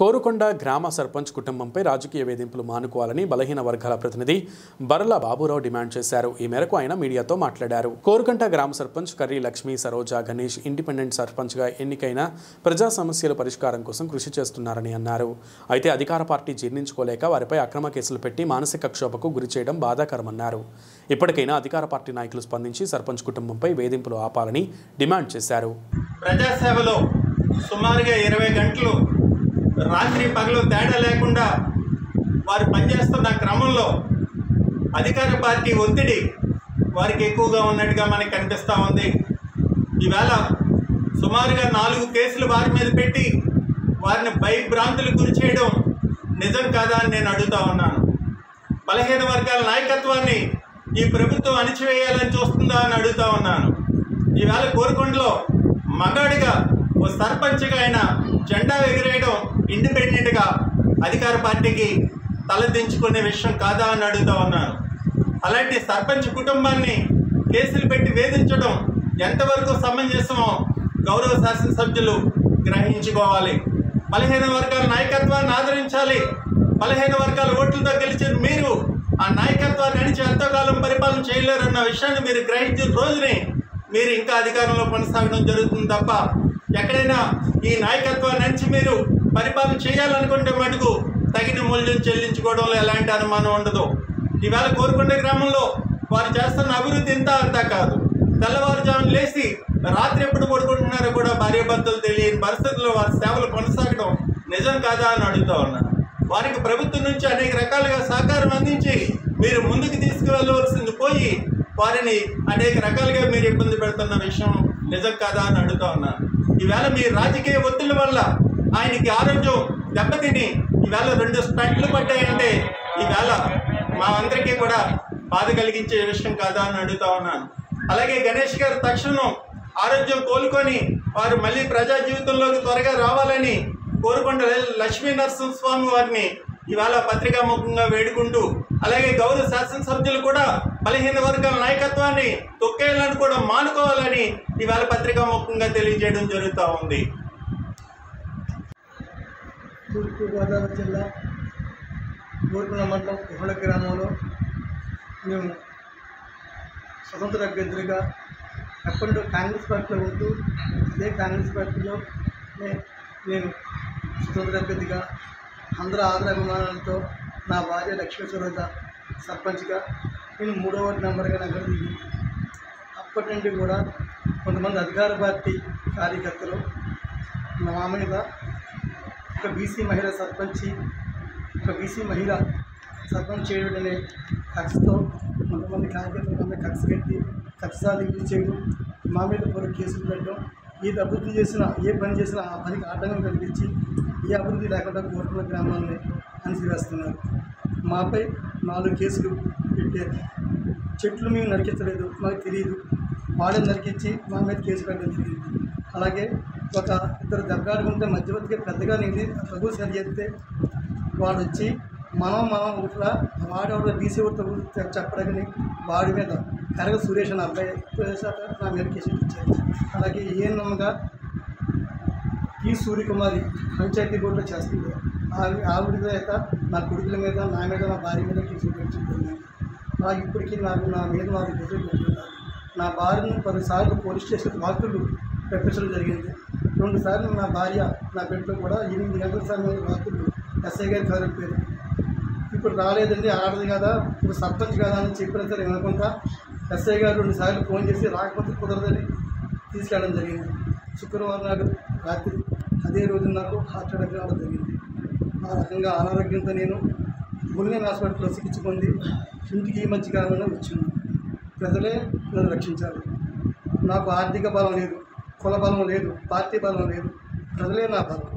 కోరుకొండ గ్రామ సర్పంచ్ కుటుంబంపై రాజకీయ వేధింపులు మానుకోవాలని బలహీన వర్గాల ప్రతినిధి బర్ల బాబురావు డిమాండ్ చేశారు ఈ మేరకు ఆయన మీడియాతో మాట్లాడారు కోరుకొండ గ్రామ సర్పంచ్ కర్రీ లక్ష్మీ సరోజ గణేష్ ఇండిపెండెంట్ సర్పంచ్గా ఎన్నికైన ప్రజా సమస్యల పరిష్కారం కోసం కృషి చేస్తున్నారని అన్నారు అయితే అధికార పార్టీ జీర్ణించుకోలేక వారిపై అక్రమ కేసులు పెట్టి మానసిక క్షోభకు గురి చేయడం బాధాకరమన్నారు ఇప్పటికైనా అధికార పార్టీ నాయకులు స్పందించి సర్పంచ్ కుటుంబంపై వేధింపులు ఆపాలని డిమాండ్ చేశారు ప్రజాసేవలో సుమారుగా ఇరవై గంటలు రాత్రి పగలు తేడా లేకుండా వారు పనిచేస్తున్న క్రమంలో అధికార పార్టీ ఒత్తిడి వారికి ఎక్కువగా ఉన్నట్టుగా మనకి కనిపిస్తూ ఉంది ఈవేళ సుమారుగా నాలుగు కేసులు వారి మీద పెట్టి వారిని భయభ్రాంతులకు గురి చేయడం నిజం కాదా అని నేను అడుగుతా ఉన్నాను బలహీన వర్గాల నాయకత్వాన్ని ఈ ప్రభుత్వం అణిచివేయాలని చూస్తుందా అని అడుగుతా ఉన్నాను ఈవేళ కోరుకొండలో మగాడిగా ఓ సర్పంచ్గా ఆయన జెండా ఎగిరేయడం ఇండిపెండెంట్గా అధికార పార్టీకి తలదించుకునే విషయం కాదా అని అడుగుతా ఉన్నాను అలాంటి సర్పంచ్ కుటుంబాన్ని కేసులు పెట్టి వేధించడం ఎంతవరకు సమంజసమో గౌరవ శాసనసభ్యులు గ్రహించుకోవాలి బలహీన వర్గాల నాయకత్వాన్ని ఆదరించాలి బలహీన వర్గాల ఓట్లతో గెలిచిన మీరు ఆ నాయకత్వాన్ని నడిచి ఎంతకాలం పరిపాలన చేయలేరన్న విషయాన్ని మీరు గ్రహించిన రోజునే మీరు ఇంకా అధికారంలో కొనసాగడం జరుగుతుంది తప్ప ఎక్కడైనా ఈ నాయకత్వాన్ని నడిచి మీరు పరిపాలన చేయాలనుకుంటే మటుకు తగిన మూల్యం చెల్లించుకోవడంలో ఎలాంటి అనుమానం ఉండదు ఈవేళ కోరుకొండ గ్రామంలో వారు చేస్తున్న అభివృద్ధి ఇంత అంతా కాదు తెల్లవారుజామున లేచి రాత్రి ఎప్పుడు పడుకుంటున్నారో కూడా భార్యాభర్తలు తెలియని పరిస్థితుల్లో వారి సేవలు కొనసాగడం నిజం కాదా అని అడుగుతా ఉన్నాను వారికి ప్రభుత్వం నుంచి అనేక రకాలుగా సహకారం అందించి మీరు ముందుకు తీసుకువెళ్ళవలసింది పోయి వారిని అనేక రకాలుగా మీరు ఇబ్బంది పెడుతున్న విషయం నిజం కాదా అని అడుగుతా ఉన్నాను ఈవేళ మీ రాజకీయ ఒత్తిళ్ల వల్ల ఆయనకి ఆరోగ్యం దెబ్బతిని ఈవేళ రెండు స్పెట్లు పడ్డాయంటే ఈవేళ మా అందరికీ కూడా బాధ కలిగించే విషయం కాదా అని అడుగుతా ఉన్నాను అలాగే గణేష్ గారు తక్షణం ఆరోగ్యం కోలుకొని వారు మళ్ళీ ప్రజా జీవితంలోకి త్వరగా రావాలని కోరుకొండ లక్ష్మీ నరసింహస్వామి వారిని ఇవాళ పత్రికాముఖంగా వేడుకుంటూ అలాగే గౌరవ శాసనసభ్యులు కూడా బలహీన వర్గాల నాయకత్వాన్ని తొక్కేయాలని కూడా మానుకోవాలని ఇవాళ పత్రికాముఖంగా తెలియజేయడం జరుగుతూ ఉంది తూర్పుగోదావరి జిల్లా ఊరుకుల మండలం కుహళ గ్రామంలో మేము స్వతంత్ర అభ్యర్థులుగా ఎప్పటిలో కాంగ్రెస్ పార్టీలో ఉంటూ ఇదే కాంగ్రెస్ పార్టీలో నే- నేను స్వతంత్ర అభ్యర్థిగా అందరూ ఆదరాభిమానాలతో నా భార్య లక్ష్మీ సరోజ సర్పంచ్గా నేను మూడో వార్డు నెంబర్గా నగర దిగి అప్పటి నుండి కూడా కొంతమంది అధికార పార్టీ కార్యకర్తలు మా మీద ఒక బీసీ మహిళ సర్పంచి ఒక బీసీ మహిళ సర్పంచ్ చేయడం అనే కక్షతో కొంతమంది కార్యకర్తల మీద కక్ష కట్టి కక్ష సాధింపు చేయడం మా మీద కూడా కేసులు పెట్టడం ఏది అభివృద్ధి చేసినా ఏ పని చేసినా ఆ పనికి ఆటంకం కలిగించి ఏ అభివృద్ధి లేకుండా కోరుకున్న గ్రామాలని అణిచివేస్తున్నారు మాపై నాలుగు కేసులు పెట్టారు చెట్లు మేము నరికించలేదు మాకు తెలియదు వాళ్ళని నరికించి మా మీద కేసు పెట్టడం జరిగింది అలాగే ఒక ఇద్దరు దెబ్బలాడుకుంటే మధ్యవర్తిగా పెద్దగా నేను ప్రభు సరి చేస్తే వాడు వచ్చి మనం మనం ఇట్లా వాడెవడో బీసీ ఒకటి చెప్పడని వాడి మీద కరగ సురేష్ అని అబ్బాయి వేశాక నా మీద కేసు ఇచ్చారు అలాగే ఏ నమ్మగా ఈ సూర్యకుమారి పంచాయతీ బోర్డులో చేస్తుంది ఆవి ఆవిడ మీద నా కొడుకుల మీద నా మీద నా భార్య మీద కేసులు పెట్టుకుంటున్నాను నాకు ఇప్పటికీ నాకు నా మీద నాకు కేసులు పెట్టుకుంటారు నా భార్యను పదిసార్లు పోలీస్ స్టేషన్ వార్తలు పెట్టించడం జరిగింది రెండు సార్లు నా భార్య నా బిడ్డలు కూడా ఎనిమిది గంటల సమయం వార్తలు ఎస్ఐ గారి చదివారు ఇప్పుడు రాలేదండి ఆడదు కదా ఇప్పుడు సర్పంచ్ కదా అని చెప్పిన సరే వినకుండా ఎస్ఐ గారు రెండు సార్లు ఫోన్ చేసి రాకపోతే కుదరదని తీసుకెళ్ళడం జరిగింది శుక్రవారం నాడు రాత్రి అదే రోజు నాకు హార్ట్ అటాక్ రావడం జరిగింది ఆ రకంగా అనారోగ్యంతో నేను బుల్లియన్ హాస్పిటల్లో చికిత్స పొంది ఇంటికి ఈ మధ్య కాలంలో వచ్చింది ప్రజలే నన్ను రక్షించాలి నాకు ఆర్థిక బలం లేదు కుల బలం లేదు పార్టీ బలం లేదు ప్రజలే నా బలం